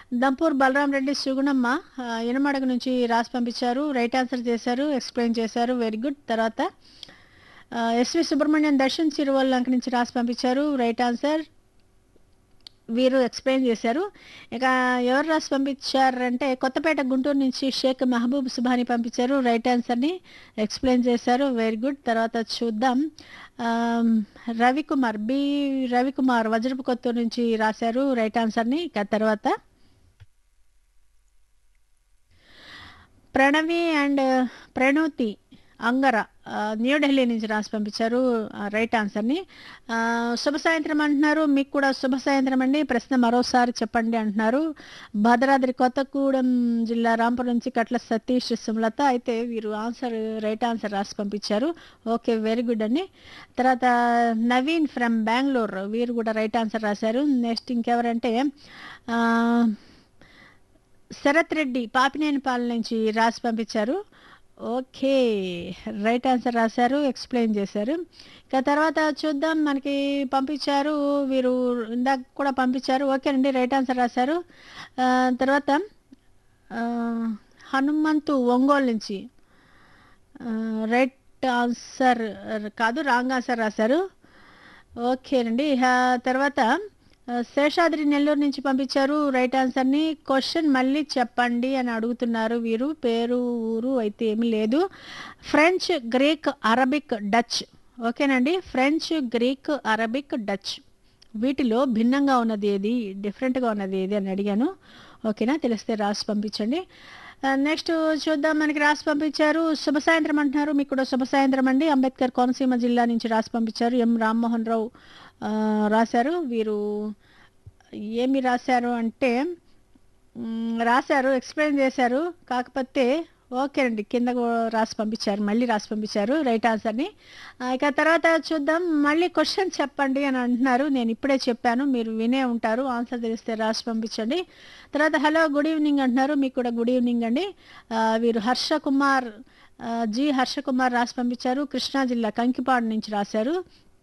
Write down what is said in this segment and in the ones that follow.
దంపూర్ బలరాం రెడ్డి సుగుణమ్మ ఆ, ఇనమడగ నుంచి రాసి పంపించారు రైట్ ఆన్సర్ చేశారు ఎక్స్ప్లెయిన్ చేశారు వెరీ గుడ్ తర్వాత ఆ, ఎస్వి సుబ్రహ్మణ్యం దర్శన్ సిరువల్లంక నుంచి రాసి పంపించారు రైట్ ఆన్సర్ వీరు ఎక్స్ప్లెయిన్ చేశారు ఇక ఎవరు రాసి పంపించారంటే కొత్తపేట గుంటూరు నుంచి షేక్ మహబూబ్ సుబాని పంపించారు రైట్ ఆన్సర్ని ఎక్స్ప్లెయిన్ చేశారు వెరీ గుడ్ తర్వాత చూద్దాం ఆమ్, రవికుమార్ బి రవికుమార్ వజ్రపు కొత్తూరు నుంచి రాశారు రైట్ ఆన్సర్ని ఇక తర్వాత ప్రణవి అండ్ ప్రణూతి అంగర ఆ, న్యూఢిల్లీ నుంచి రాసి పంపించారు ఆ, రైట్ ఆన్సర్ని ఆ, శుభ సాయంత్రం అంటున్నారు మీకు కూడా శుభ సాయంత్రం అండి ప్రశ్న మరోసారి చెప్పండి అంటున్నారు భద్రాద్రి కొత్తగూడెం జిల్లా రాంపురం నుంచి కట్ల సతీష్ సుమలత అయితే వీరు ఆన్సర్ రైట్ ఆన్సర్ రాసి పంపించారు ఓకే వెరీ గుడ్ అండి తర్వాత నవీన్ ఫ్రమ్ బెంగళూరు వీరు కూడా రైట్ ఆన్సర్ రాశారు నెక్స్ట్ ఇంకెవరంటే ఆ, శరత్ రెడ్డి పాపినేనిపాలెం నుంచి రాసి పంపించారు ఓకే రైట్ ఆన్సర్ రాశారు ఎక్స్ప్లెయిన్ చేశారు ఇక తర్వాత చూద్దాం మనకి పంపించారు వీరు ఇందాక కూడా పంపించారు ఓకే అండి రైట్ ఆన్సర్ రాశారు ఆ, తర్వాత ఆ, హనుమంతు ఒంగోలు నుంచి ఆ, రైట్ ఆన్సర్ కాదు రాంగ్ ఆన్సర్ రాశారు ఓకేనండి ఆ, తర్వాత ఆ, శేషాద్రి నెల్లూరు నుంచి పంపించారు రైట్ ఆన్సర్ని క్వశ్చన్ మళ్ళీ చెప్పండి అని అడుగుతున్నారు వీరు పేరు ఊరు అయితే ఏమీ లేదు ఫ్రెంచ్ గ్రీక్ అరబిక్ డచ్ ఓకేనండి ఫ్రెంచ్ గ్రీక్ అరబిక్ డచ్ వీటిలో భిన్నంగా ఉన్నది ఏది డిఫరెంట్గా ఉన్నది ఏది అని అడిగాను ఓకేనా తెలిస్తే రాసి పంపించండి నెక్స్ట్ చూద్దాం మనకి రాసి పంపించారు శుభ సాయంత్రం అంటున్నారు మీకు కూడా శుభ సాయంత్రం అండి అంబేద్కర్ కోనసీమ జిల్లా నుంచి రాసి పంపించారు ఎం రామ్మోహన్ రావు ఆ, రాశారు వీరు ఏమి రాశారు అంటే మ్, రాశారు ఎక్స్ప్లెయిన్ చేశారు కాకపోతే ఓకే అండి కింద కూడా రాసి పంపించారు మళ్ళీ రాసి పంపించారు రైట్ ఆన్సర్ని ఆ, ఇక తర్వాత చూద్దాం మళ్ళీ క్వశ్చన్ చెప్పండి అని అంటున్నారు నేను ఇప్పుడే చెప్పాను మీరు వినే ఉంటారు ఆన్సర్ తెలిస్తే రాసి పంపించండి తర్వాత హలో గుడ్ ఈవినింగ్ అంటున్నారు మీకు కూడా గుడ్ ఈవినింగ్ అండి ఆ, వీరు హర్ష కుమార్ ఆ, జి హర్ష కుమార్ రాసి పంపించారు కృష్ణా జిల్లా కంకిపాడు నుంచి రాశారు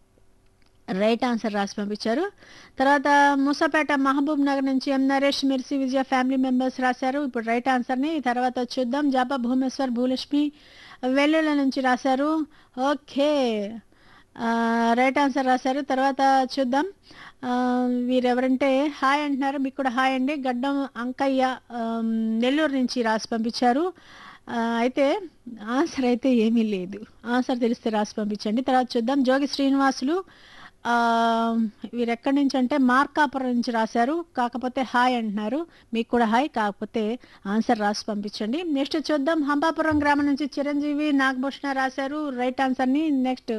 రైట్ ఆన్సర్ రాసి పంపించారు తర్వాత మూసాపేట మహబూబ్ నగర్ నుంచి ఎం నరేష్ మిర్సి విజయ ఫ్యామిలీ మెంబర్స్ రాశారు ఇప్పుడు రైట్ ఆన్సర్ని తర్వాత చూద్దాం జాపా భూమేశ్వర్ భూలక్ష్మి వెల్లుల నుంచి రాశారు ఓకే ఆ, రైట్ ఆన్సర్ రాశారు తర్వాత చూద్దాం ఆ, వీరెవరంటే హాయ్ అంటున్నారు మీకు కూడా హాయ్ అండి గడ్డం అంకయ్య ఆమ్, నెల్లూరు నుంచి రాసి పంపించారు ఆ, అయితే ఆన్సర్ అయితే ఏమీ లేదు ఆన్సర్ తెలిస్తే రాసి పంపించండి తర్వాత చూద్దాం జోగి శ్రీనివాసులు ఆ, వీరు ఎక్కడి నుంచి అంటే మార్కాపురం నుంచి రాశారు కాకపోతే హాయ్ అంటున్నారు మీకు కూడా హాయ్ కాకపోతే ఆన్సర్ రాసి పంపించండి నెక్స్ట్ చూద్దాం హంపాపురం గ్రామం నుంచి చిరంజీవి నాగభూషణ రాశారు రైట్ ఆన్సర్ని నెక్స్ట్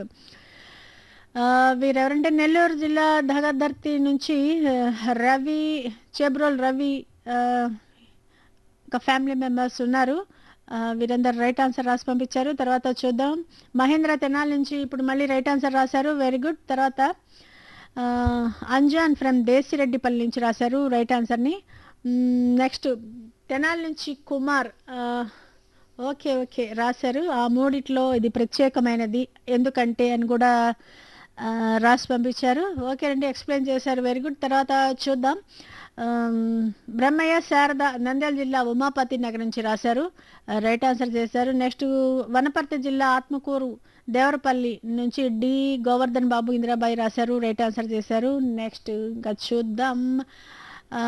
ఆ, వీరెవరంటే నెల్లూరు జిల్లా దగదర్తి నుంచి ఆ, రవి చెబ్రోల్ రవి ఆ, ఇంకా ఫ్యామిలీ మెంబర్స్ ఉన్నారు ఆ, వీరందరూ రైట్ ఆన్సర్ రాసి పంపించారు తర్వాత చూద్దాం మహేంద్ర తెనాలి నుంచి ఇప్పుడు మళ్ళీ రైట్ ఆన్సర్ రాశారు వెరీ గుడ్ తర్వాత ఆ, అంజాన్ ఫ్రమ్ దేశిరెడ్డిపల్లి నుంచి రాశారు రైట్ ఆన్సర్ని నెక్స్ట్ తెనాలి నుంచి కుమార్ ఆ, ఓకే ఓకే రాశారు ఆ మూడిట్లో ఇది ప్రత్యేకమైనది ఎందుకంటే అని కూడా ఆ, రాసి పంపించారు ఓకే అండి ఎక్స్ప్లెయిన్ చేశారు వెరీ గుడ్ తర్వాత చూద్దాం ఆమ్, బ్రహ్మయ్య శారద నంద్యాల జిల్లా ఉమాపతి నగర్ నుంచి రాశారు ఆ, రైట్ ఆన్సర్ చేశారు నెక్స్ట్ వనపర్తి జిల్లా ఆత్మకూరు దేవరపల్లి నుంచి డి గోవర్ధన్ బాబు ఇందిరాబాయి రాశారు రైట్ ఆన్సర్ చేశారు నెక్స్ట్ ఇంకా చూద్దాం ఆ,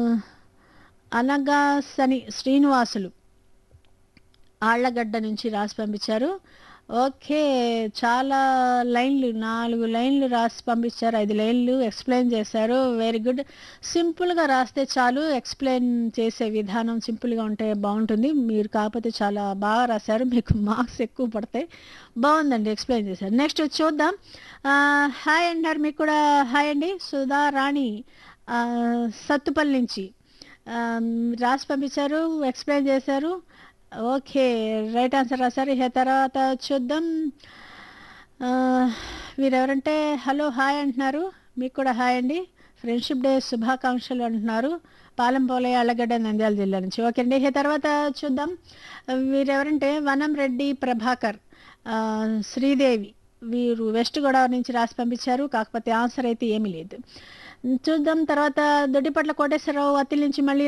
అనగాసని శ్రీనివాసులు ఆళ్లగడ్డ నుంచి రాసి పంపించారు ఓకే చాలా లైన్లు నాలుగు లైన్లు రాసి పంపించారు ఐదు లైన్లు ఎక్స్ప్లెయిన్ చేశారు వెరీ గుడ్ సింపుల్గా రాస్తే చాలు ఎక్స్ప్లెయిన్ చేసే విధానం సింపుల్గా ఉంటే బాగుంటుంది మీరు కాకపోతే చాలా బాగా రాశారు మీకు మార్క్స్ ఎక్కువ పడతాయి బాగుందండి ఎక్స్ప్లెయిన్ చేశారు నెక్స్ట్ చూద్దాం ఆ, హాయ్ అంటారు మీకు కూడా హాయ్ అండి సుధా రాణి ఆ, సత్తుపల్లి నుంచి ఆ, రాసి పంపించారు ఎక్స్ప్లెయిన్ చేశారు ఓకే రైట్ ఆన్సర్ రాశారు ఇక తర్వాత చూద్దాం ఆ, వీరెవరంటే హలో హాయ్ అంటున్నారు మీకు కూడా హాయ్ అండి ఫ్రెండ్షిప్ డే శుభాకాంక్షలు అంటున్నారు పాలెంపోలే అల్లగడ్డ నంద్యాల జిల్లా నుంచి ఓకే అండి ఇక తర్వాత చూద్దాం వీరెవరంటే వనం రెడ్డి ప్రభాకర్ ఆ, శ్రీదేవి వీరు వెస్ట్ గోదావరి నుంచి రాసి పంపించారు కాకపోతే ఆన్సర్ అయితే ఏమీ లేదు చూద్దాం తర్వాత దొడ్డిపట్ల కోటేశ్వరరావు అత్తిలి నుంచి మళ్ళీ